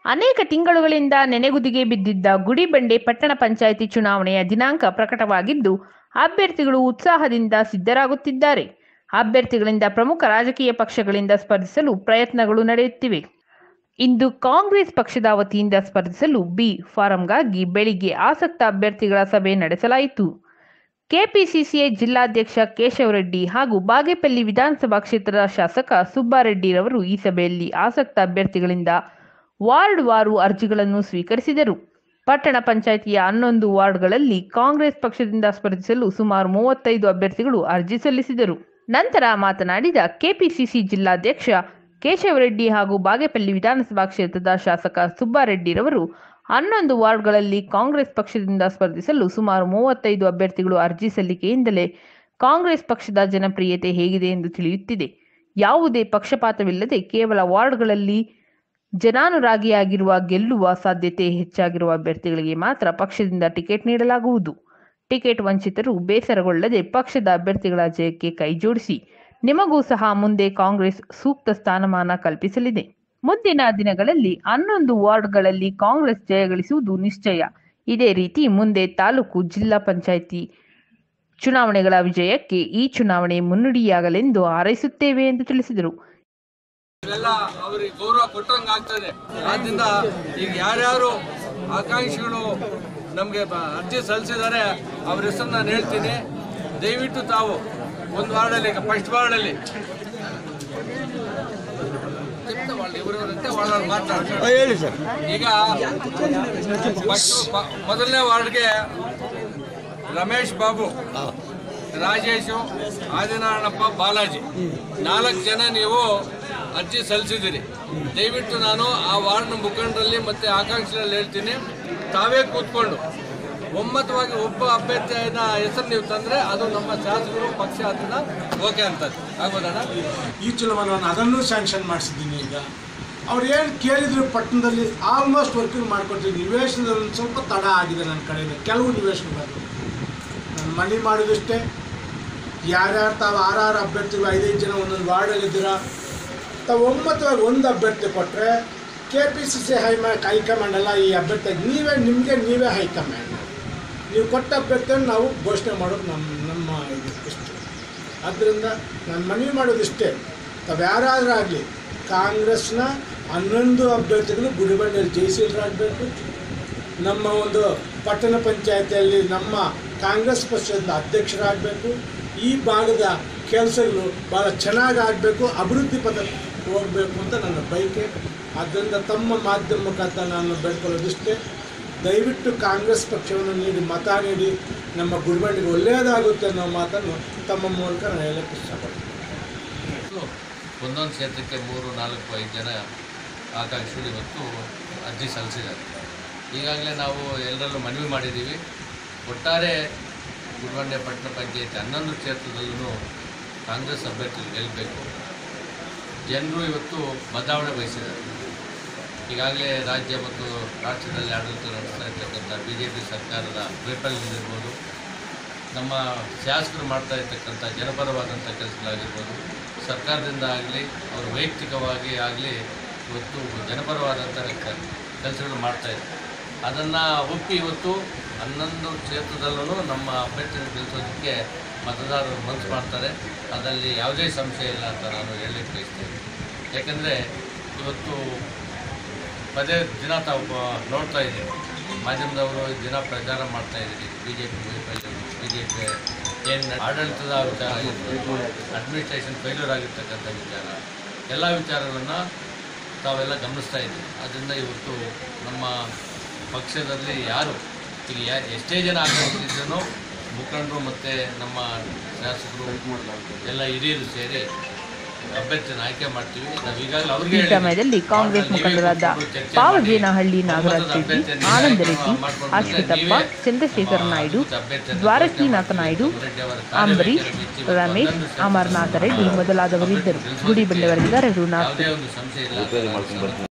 ಅನೇಕ ತಿಂಗಳುಗಳಿಂದ ನೆನೆಗುದಿಗೆ ಬಿದ್ದಿದ್ದ ಗುಡಿಬಂಡೆ ಪಟ್ಟಣ ಪಂಚಾಯಿತಿ ಚುನಾವಣೆಯ ದಿನಾಂಕ ಪ್ರಕಟವಾಗಿದ್ದು ಅಭ್ಯರ್ಥಿಗಳು ಉತ್ಸಾಹದಿಂದ ಸಿದ್ಧರಾಗುತ್ತಿದ್ದಾರೆ ಅಭ್ಯರ್ಥಿಗಳಿಂದ ಪ್ರಮುಖ ರಾಜಕೀಯ ಪಕ್ಷಗಳಿಂದ ಸ್ಪರ್ಧಿಸಲು ಪ್ರಯತ್ನಗಳು ನಡೆಯುತ್ತಿವೆ ಇಂದು ಕಾಂಗ್ರೆಸ್ ಪಕ್ಷದ ವತಿಯಿಂದ ಸ್ಪರ್ಧಿಸಲು ಬಿ ಫಾರಂಗಾಗಿ ಬೆಳಿಗ್ಗೆ ಆಸಕ್ತ ಅಭ್ಯರ್ಥಿಗಳ ಸಭೆ ನಡೆಸಲಾಯಿತು ಕೆಪಿಸಿಸಿಐ ಜಿಲ್ಲಾಧ್ಯಕ್ಷ ಕೇಶವರೆಡ್ಡಿ ಹಾಗೂ ಬಾಗೇಪಲ್ಲಿ ವಿಧಾನಸಭಾ ಕ್ಷೇತ್ರದ ಶಾಸಕ ಸುಬ್ಬಾರೆಡ್ಡಿರವರು ಈ ಸಭೆಯಲ್ಲಿ ಆಸಕ್ತ ಅಭ್ಯರ್ಥಿಗಳಿಂದ ವಾರ್ಡ್ ವಾರು ಅರ್ಜಿಗಳನ್ನು ಸ್ವೀಕರಿಸಿದರು ಪಟ್ಟಣ ಪಂಚಾಯಿತಿಯ ಹನ್ನೊಂದು ವಾರ್ಡ್ಗಳಲ್ಲಿ ಕಾಂಗ್ರೆಸ್ ಪಕ್ಷದಿಂದ ಸ್ಪರ್ಧಿಸಲು ಸುಮಾರು ಮೂವತ್ತೈದು ಅಭ್ಯರ್ಥಿಗಳು ಅರ್ಜಿ ಸಲ್ಲಿಸಿದರು ನಂತರ ಮಾತನಾಡಿದ ಕೆಪಿಸಿಸಿ ಜಿಲ್ಲಾಧ್ಯಕ್ಷ ಕೇಶವರೆಡ್ಡಿ ಹಾಗೂ ಬಾಗೇಪಲ್ಲಿ ವಿಧಾನಸಭಾ ಕ್ಷೇತ್ರದ ಶಾಸಕ ಸುಬ್ಬಾರೆಡ್ಡಿರವರು ಹನ್ನೊಂದು ವಾರ್ಡ್ಗಳಲ್ಲಿ ಕಾಂಗ್ರೆಸ್ ಪಕ್ಷದಿಂದ ಸ್ಪರ್ಧಿಸಲು ಸುಮಾರು ಮೂವತ್ತೈದು ಅಭ್ಯರ್ಥಿಗಳು ಅರ್ಜಿ ಸಲ್ಲಿಕೆಯಿಂದಲೇ ಕಾಂಗ್ರೆಸ್ ಪಕ್ಷದ ಜನಪ್ರಿಯತೆ ಹೇಗಿದೆ ಎಂದು ತಿಳಿಯುತ್ತಿದೆ ಯಾವುದೇ ಪಕ್ಷಪಾತವಿಲ್ಲದೆ ಕೇವಲ ವಾರ್ಡ್ಗಳಲ್ಲಿ ಜನಾನುರಾಗಿಯಾಗಿರುವ ಗೆಲ್ಲುವ ಸಾಧ್ಯತೆ ಹೆಚ್ಚಾಗಿರುವ ಅಭ್ಯರ್ಥಿಗಳಿಗೆ ಮಾತ್ರ ಪಕ್ಷದಿಂದ ಟಿಕೆಟ್ ನೀಡಲಾಗುವುದು ಟಿಕೆಟ್ ವಂಚಿತರು ಬೇಸರಗೊಳ್ಳದೆ ಪಕ್ಷದ ಅಭ್ಯರ್ಥಿಗಳ ಜಯಕ್ಕೆ ಕೈಜೋಡಿಸಿ ನಿಮಗೂ ಸಹ ಮುಂದೆ ಕಾಂಗ್ರೆಸ್ ಸೂಕ್ತ ಸ್ಥಾನಮಾನ ಕಲ್ಪಿಸಲಿದೆ ಮುಂದಿನ ದಿನಗಳಲ್ಲಿ ಹನ್ನೊಂದು ವಾರ್ಡ್ಗಳಲ್ಲಿ ಕಾಂಗ್ರೆಸ್ ಜಯಗಳಿಸುವುದು ನಿಶ್ಚಯ ಇದೇ ರೀತಿ ಮುಂದೆ ತಾಲೂಕು ಜಿಲ್ಲಾ ಪಂಚಾಯಿತಿ ಚುನಾವಣೆಗಳ ವಿಜಯಕ್ಕೆ ಈ ಚುನಾವಣೆ ಮುನ್ನುಡಿಯಾಗಲೆಂದು ಹಾರೈಸುತ್ತೇವೆ ಎಂದು ತಿಳಿಸಿದರು ಇವೆಲ್ಲ ಅವರಿಗೆ ಗೌರವ ಕೊಟ್ಟಂಗೆ ಆಗ್ತದೆ ಆದ್ರಿಂದ ಈಗ ಯಾರ್ಯಾರು ಆಕಾಂಕ್ಷಿಗಳು ನಮಗೆ ಅರ್ಜಿ ಸಲ್ಲಿಸಿದ್ದಾರೆ ಅವ್ರ ಹೆಸರು ನಾನು ಹೇಳ್ತೀನಿ ದಯವಿಟ್ಟು ತಾವು ಒಂದು ವಾರ್ಡಲ್ಲಿ ಈಗ ಫಸ್ಟ್ ವಾರ್ಡಲ್ಲಿ ಇವರವರಂತೆ ವಾರ್ಡ್ ಮಾತಾಡ್ತಾರೆ ಹೇಳಿ ಸರ್ ಈಗ first ಪ- ಮೊದಲನೇ ವಾರ್ಡ್ಗೆ ರಮೇಶ್ ಬಾಬು ರಾಜೇಶು ಆದಿನಾರಾಯಣಪ್ಪ ಬಾಲಾಜಿ ನಾಲ್ಕು ಜನ ನೀವು ಅರ್ಜಿ ಸಲ್ಲಿಸಿದ್ದೀರಿ ದಯವಿಟ್ಟು ನಾನು ಆ ವಾರ್ಡ್ನ ಮುಖಂಡರಲ್ಲಿ ಮತ್ತು ಆಕಾಂಕ್ಷೆಯಲ್ಲಿ ಹೇಳ್ತೀನಿ ತಾವೇ ಕೂತ್ಕೊಂಡು ಒಮ್ಮತವಾಗಿ ಒಬ್ಬ ಅಭ್ಯರ್ಥಿಯ ಹೆಸರು ನೀವು ತಂದರೆ ಅದು ನಮ್ಮ ಶಾಸಕರು ಪಕ್ಷ ಅದನ್ನ ಓಕೆ ಅಂತದ್ದು ಆಗ್ಬೋದಣ್ಣ ಈ ಚುನಾವಣೆಯನ್ನು ಅದನ್ನು ಸ್ಯಾಂಕ್ಷನ್ ಮಾಡಿಸಿದ್ದೀನಿ ಈಗ ಅವ್ರು ಏನು ಕೇಳಿದ್ರು ಪಟ್ಟಣದಲ್ಲಿ ಆಲ್ಮೋಸ್ಟ್ ವರ್ಕಿಂಗ್ ಮಾಡ್ಕೊಡ್ತೀನಿ ನಿವೇಶನದಲ್ಲಿ ಒಂದು ಸ್ವಲ್ಪ ತಡ ಆಗಿದೆ ನನ್ನ ಕಡೆಯಿಂದ ಕೆಲವು ನಿವೇಶನಗಳು ನಾನು ಮನೆ ಮಾಡೋದಷ್ಟೇ ಯಾರ್ಯಾರು ತಾವು ಆರಾರು ಅಭ್ಯರ್ಥಿಗಳು ಐದೈದು ಜನ ಒಂದೊಂದು ವಾರ್ಡಲ್ಲಿದ್ದೀರಾ ತಾವು ಒಮ್ಮತವಾಗಿ ಒಂದು ಅಭ್ಯರ್ಥಿ ಕೊಟ್ಟರೆ ಕೆ ಪಿ ಸಿ ಸಿ ಹೈಮ ಹೈಕಮಾಂಡ್ ಎಲ್ಲ ಈ ಅಭ್ಯರ್ಥಿ ನೀವೇ ನಿಮಗೆ ನೀವೇ ಹೈಕಮಾಂಡ್ ನೀವು ಕೊಟ್ಟ ಅಭ್ಯರ್ಥಿಯನ್ನು ನಾವು ಘೋಷಣೆ ಮಾಡೋದು ನಮ್ಮ ನಮ್ಮ ಇದು ಇಷ್ಟು ಆದ್ದರಿಂದ ನಾನು ಮನವಿ ಮಾಡೋದಿಷ್ಟೇ ತಾವು ಯಾರಾದರೂ ಆಗಲಿ ಕಾಂಗ್ರೆಸ್ನ ಹನ್ನೊಂದು ಅಭ್ಯರ್ಥಿಗಳು ಗುಡಿಬಂಡೆಯಲ್ಲಿ ಜಯಿಸಿಲ್ರಾಗಬೇಕು ನಮ್ಮ ಒಂದು ಪಟ್ಟಣ ಪಂಚಾಯತಿಯಲ್ಲಿ ನಮ್ಮ ಕಾಂಗ್ರೆಸ್ ಪಕ್ಷದ ಅಧ್ಯಕ್ಷರಾಗಬೇಕು ಈ ಭಾಗದ ಕೆಲಸಗಳು ಭಾಳ ಚೆನ್ನಾಗಿ ಆಗಬೇಕು ಅಭಿವೃದ್ಧಿ ಪದ ಹೋಗಬೇಕು ಅಂತ ನನ್ನ ಬಯಕೆ ಆದ್ದರಿಂದ ತಮ್ಮ ಮಾಧ್ಯಮ ಮುಖಾಂತರ ನಾನು ಬೇಡ್ಕೊಳ್ಳೋದಿಷ್ಟೇ ದಯವಿಟ್ಟು ಕಾಂಗ್ರೆಸ್ ಪಕ್ಷವನ್ನು ನೀಡಿ ಮತ ನೀಡಿ ನಮ್ಮ ಗುಡಿಬಂಡಿಗೆ ಒಳ್ಳೆಯದಾಗುತ್ತೆ ಅನ್ನೋ ಮಾತನ್ನು ತಮ್ಮ ಮೂಲಕ ನಾನು ಹೇಳಕ್ಕೆ ಇಷ್ಟಪಡ್ತೀನಿ ಒಂದೊಂದು ಕ್ಷೇತ್ರಕ್ಕೆ ಮೂರು ನಾಲ್ಕು ಐದು ಜನ ಆಕಾಂಕ್ಷಿಗಳು ಇವತ್ತು ಅರ್ಜಿ ಸಲ್ಲಿಸಿದ್ದಾರೆ ಈಗಾಗಲೇ ನಾವು ಎಲ್ಲರಲ್ಲೂ ಮನವಿ ಮಾಡಿದ್ದೀವಿ ಒಟ್ಟಾರೆ ಗುರುವಂಡೆ ಪಟ್ಟಣ ಪಂಚಾಯತಿ ಹನ್ನೊಂದು ಕ್ಷೇತ್ರದಲ್ಲೂ ಕಾಂಗ್ರೆಸ್ ಅಭ್ಯರ್ಥಿಗಳು ಗೆಲ್ಲಬೇಕು ಜನರು ಇವತ್ತು ಬದಲಾವಣೆ ಬಯಸಿದ್ದಾರೆ ಈಗಾಗಲೇ ರಾಜ್ಯ ಮತ್ತು ರಾಷ್ಟ್ರದಲ್ಲಿ ಆಡಳಿತ ನಡೆಸ್ತಾ ಇರ್ತಕ್ಕಂಥ ಬಿ ಜೆ ಪಿ ಸರ್ಕಾರದ ವೈಫಲ್ಯದಿರ್ಬೋದು ನಮ್ಮ ಶಾಸಕರು ಮಾಡ್ತಾ ಇರ್ತಕ್ಕಂಥ ಜನಪರವಾದಂಥ ಕೆಲಸಗಳಾಗಿರ್ಬೋದು ಸರ್ಕಾರದಿಂದ ಆಗಲಿ ಅವರು ವೈಯಕ್ತಿಕವಾಗಿ ಆಗಲಿ ಇವತ್ತು ಜನಪರವಾದಂಥ ಕೆಲಸಗಳು ಮಾಡ್ತಾ ಇದ್ದಾರೆ ಅದನ್ನು ಒಪ್ಪಿ ಇವತ್ತು ಹನ್ನೊಂದು ಕ್ಷೇತ್ರದಲ್ಲೂ ನಮ್ಮ ಅಭ್ಯರ್ಥಿಯನ್ನು ಗೆಲ್ಲಿಸೋದಕ್ಕೆ ಮತದಾರರು ಮನಸ್ಸು ಮಾಡ್ತಾರೆ ಅದರಲ್ಲಿ ಯಾವುದೇ ಸಂಶಯ ಇಲ್ಲ ಅಂತ ನಾನು ಹೇಳಲಿಕ್ಕೆ ಬಯಸ್ತೇನೆ ಯಾಕಂದರೆ ಇವತ್ತು ಪದೇ ದಿನ ತಾವು ಬ- ನೋಡ್ತಾ ಇದ್ದೀವಿ ಮಾಧ್ಯಮದವರು ದಿನ ಪ್ರಚಾರ ಮಾಡ್ತಾ ಇದ್ದೀರಿ ಬಿ ಜೆ ಪಿ ವೈಫಲ್ಯ ಬಿ ಜೆ ಪಿ ಏನು ಆಡಳಿತದ ವಿಚಾರ ಆಗಿರ್ಬೋದು ಅಡ್ಮಿನಿಸ್ಟ್ರೇಷನ್ ಫೇಲ್ಯೂರ್ ಆಗಿರ್ತಕ್ಕಂಥ ವಿಚಾರ ಎಲ್ಲ ವಿಚಾರಗಳನ್ನು ತಾವೆಲ್ಲ ಗಮನಿಸ್ತಾ ಇದ್ದೀವಿ ಅದರಿಂದ ಇವತ್ತು ನಮ್ಮ ಪಕ್ಷದಲ್ಲಿ ಯಾರು ಈಗ ಯಾ ಎಷ್ಟೇ ಜನ ಆಗಮಿಸಿದ್ರು ಮುಖಂಡರು ಮತ್ತು ನಮ್ಮ ಶಾಸಕರು ಎಲ್ಲ ಹಿರಿಯರು ಸೇರಿ ಅಭ್ಯರ್ಥಿನ ಆಯ್ಕೆ ಮಾಡ್ತೀವಿ ನಾವು ಈಗಾಗಲೇ ಅವ್ರಿಗೆ ಈ ಹೇಳಿದ್ದೀವಿ. ಸಮಯದಲ್ಲಿ ಕಾಂಗ್ರೆಸ್ ನೀವೇ ಮುಖಂಡರಾದ ಕೂತ್ಕೊಂಡು ಚರ್ಚೆ ಪಾವಜೇನಹಳ್ಳಿ ಮಾಡಿ. ನಾಗರಾಜ್ ಒಮ್ಮತದ ರೆಡ್ಡಿ ಅಭ್ಯರ್ಥಿಯನ್ನು ಆನಂದ ಆಯ್ಕೆ ರೆಡ್ಡಿ ಮಾಡ್ಕೊಂಡು ಅಶ್ವಿತಪ್ಪ ನೀವೇ ಚಂದ್ರಶೇಖರ ನಮ್ಮ ನಾಯ್ಡು ಅದ್ಭುತ ಅಭ್ಯರ್ಥಿಯನ್ನು ದ್ವಾರಕೀನಾಥ ಘೋಷಣೆ ನಾಯ್ಡು ಮಾಡಿ. ಅವರ ಅಂಬರೀಶ್ ಕಾರ್ಯವನ್ನು ರಮೇಶ್ ಒಂದೊಂದು ಅಮರನಾಥ ರೆಡ್ಡಿ ಮೊದಲಾದವರಿದ್ದರು ಗುಡಿ ಬಂಡೆವರೆಗಾರರು ನಾಲ್ಕು ಯಾವುದೇ ಒಂದು ಸಂಶಯ ಇಲ್ಲ